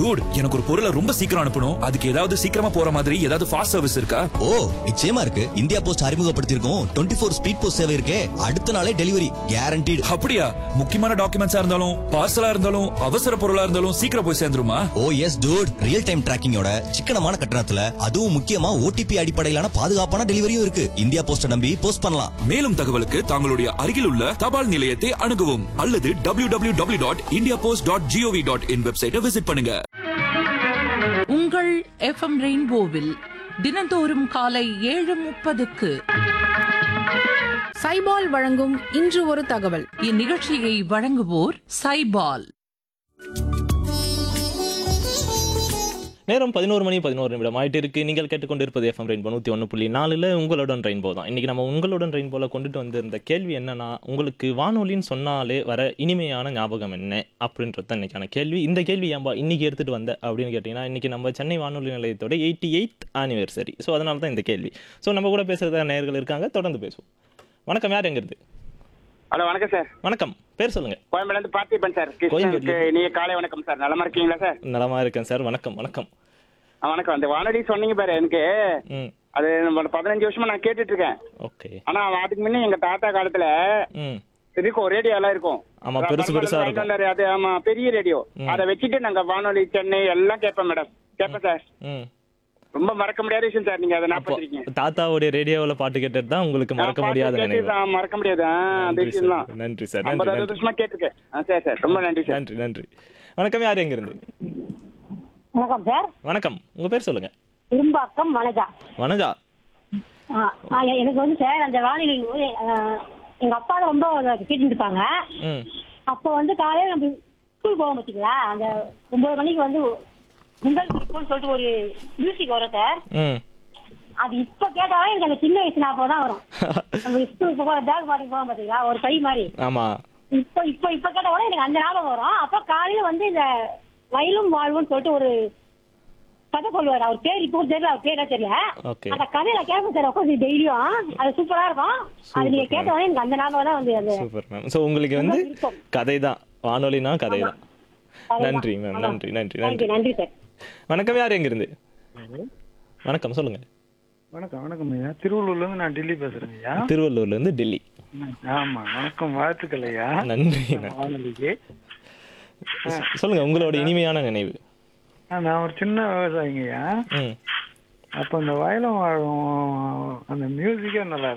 Dude எனக்கு ஒரு பொருளை ரொம்ப சீக்கிரம் அனுப்பணும் அதுக்கு ஏதாவது சீக்கிரமா போற மாதிரி ஏதாவது ஃபாஸ்ட் சர்வீஸ் இருக்கா ஓ நிச்சயமா இருக்கு இந்தியா போஸ்ட் அறிமுகப்படுத்தியிருக்கோம் டுவெண்ட்டி ஃபோர் ஸ்பீட் போஸ்ட் சேவை இருக்கே அடுத்த நாளே டெலிவரி கேரண்டீடு அப்படியா முக்கியமான டாக்குமெண்ட்ஸா இருந்தாலும் பார்சலா இருந்தாலும் அவசர பொருளா இருந்தாலும் சீக்கிரம் போய் சேர்ந்துருமா oh yes dude real time டிராக்கிங்கோட சிக்கனமான கட்டணத்துல அதுவும் முக்கியமா ஓடிபி அடிப்படையிலான பாதுகாப்பான டெலிவரியும் இருக்கு இந்தியா போஸ்ட நம்பி போஸ்ட் பண்ணலாம் மேலும் தகவலுக்கு தங்களுடைய அருகில் உள்ள தபால் நிலையத்தை அணுகவும் அல்லது W W W dot India post dot G O V dot in வெப்சைட்டை விசிட் பண்ணுங்க உங்கள் எஃப்எம் ரெயின்போவில் தினந்தோறும் காலை ஏழு முப்பதுக்கு சைபால் வழங்கும் இன்று ஒரு தகவல் இந்நிகழ்ச்சியை வழங்குவோர் சைபால் நேரம் பதினோரு மணி பதினோரு நிமிடம் ஆயிட்டு இருக்கு நீங்கள் கேட்டுக்கொண்டிருப்பது எஃப்எம் ரெயின்போ நூற்றி ஒன்று புள்ளி நாலில் உங்களுடன் ரெயின்போ தான் இன்றைக்கி நம்ம உங்களுடன் ரெயின்போல கொண்டுட்டு வந்திருந்த கேள்வி என்னன்னா உங்களுக்கு வானொலின்னு சொன்னாலே வர இனிமையான ஞாபகம் என்ன அப்படின்றது தான் இன்னைக்கான கேள்வி இந்த கேள்வி ஏன்பா இன்னைக்கு எடுத்துகிட்டு வந்த அப்படின்னு கேட்டிங்கன்னா இன்றைக்கி நம்ம சென்னை வானொலி நிலையத்தோட எயிட்டி எயித் ஆனிவர்சரி ஸோ அதனால தான் இந்த கேள்வி ஸோ நம்ம கூட பேசுகிறதா நேயர்கள் இருக்காங்க தொடர்ந்து பேசுவோம் வணக்கம் யார் எங்கிறது ஹலோ வணக்கம் சார் வணக்கம் பேர் சொல்லுங்கள் கோயம்பேடுல இருந்து பார்த்திபன் சார் கிருஷ்ணனுக்கு கோயம்பேடுல. இனிய காலை வணக்கம் சார் நலமா இருக்கீங்களா சார் நலமா இருக்கேன் சார் வணக்கம் வணக்கம் ஆ, வணக்கம் அந்த வானொலி சொன்னீங்க பாரு எனக்கு ம் அது நம்ம பதினஞ்சு வருஷமா நான் கேட்டுட்டு இருக்கேன் ஓகே ஆனா அதுக்கு முன்ன எங்க தாத்தா காலத்துல ம் இருக்கும் ரேடியோ எல்லாம் இருக்கும் ஆமா, பெருசு பெருசா வாங்கிட்டு இருக்கும். வந்தாரு, அது ஆமா பெரிய ரேடியோ அதை வச்சுட்டு நாங்க வானொலி சென்னை எல்லாம் கேட்பேன் மேடம் கேட்பேன் சார் ம் ரொம்ப மறக்க முடியாத விஷயம் சார் நீங்க அதை அப்போ நாற்பத்திருக்கீங்க தாத்தாவுடைய ரேடியோவில் பாட்டு கேட்டது தான் உங்களுக்கு மறக்க முடியாத நினைவு மறக்க முடியாது ஆ, அந்த நன்றி விஷயம் தான் சார் நன்றி சார் ஐம்பது நன்றி அறுபது நன்றி வருஷமா கேட்டிருக்கேன் ஆ, சரி சார் ரொம்ப நன்றி சார் நன்றி நன்றி வணக்கம் யார் எங்கிருந்து வணக்கம் சார் வணக்கம் உங்க பேர் சொல்லுங்க திரும்பாக்கம் வனஜா வனஜா ஆ, ஆ, எனக்கு வந்து சார் அந்த வானிலை எங்க அப்பா தான் ரொம்ப கேட்டுட்டு இருப்பாங்க ம் அப்போ வந்து காலையில நம்ம ஸ்கூல் போவோம் பார்த்தீங்களா அந்த ஒன்பது மணிக்கு வந்து உங்கள் குறிப்புன்னு சொல்லிட்டு ஒரு மியூசிக் வரும் சார் ம் அது இப்ப கேட்டாலும் எனக்கு அந்த சின்ன வயசு ஞாபகம் தான் வரும் நம்ம ஸ்கூல் போக பேக் மாட்டி போவோம் பார்த்தீங்களா ஒரு பை மாதிரி ஆமா இப்போ இப்போ இப்போ கேட்ட கூட எனக்கு அந்த ஞாபகம் வரும் அப்போ காலையில வந்து இந்த வயலும் வாழ்வுன்னு சொல்லிட்டு ஒரு கதை சொல்லுவார் அவர் பேர் இப்போ தெரியல அவர் பேரா தெரியல ஓகே அந்த கதையில கேட்பேன் சார் உட்காந்து டெய்லியும் அது சூப்பரா இருக்கும் அது நீங்க Super, கேட்ட உடனே எனக்கு அந்த ஞாபகம் தான் வந்து அந்த சூப்பர் மேம் ஸோ உங்களுக்கு வந்து ரொம்ப விருப்பம். கதை தான் வானொலினா கதை தான் கதை தான். நன்றி மேம் ஆமா. நன்றி நன்றி நன்றி நன்றி நன்றி சார் வணக்கம் யார் எங்கிருந்து வணக்கம் சொல்லுங்க வணக்கம் வணக்கம் ஐயா திருவள்ளூர்ல இருந்து நான் டெல்லி பேசுறேன் ஐயா திருவள்ளூர்ல இருந்து டெல்லி ஆமா வணக்கம் வாழ்த்துக்கள் ஐயா நன்றி நன்றி. வானொலிக்கு சொல்லுங்க உங்களோட இனிமையான நினைவு ஆ, நான் ஒரு சின்ன விவசாயிங்க ஐயா ம் அப்ப அந்த வயலும் வாழும் அந்த மியூசிக்கே நல்லா இருக்கும்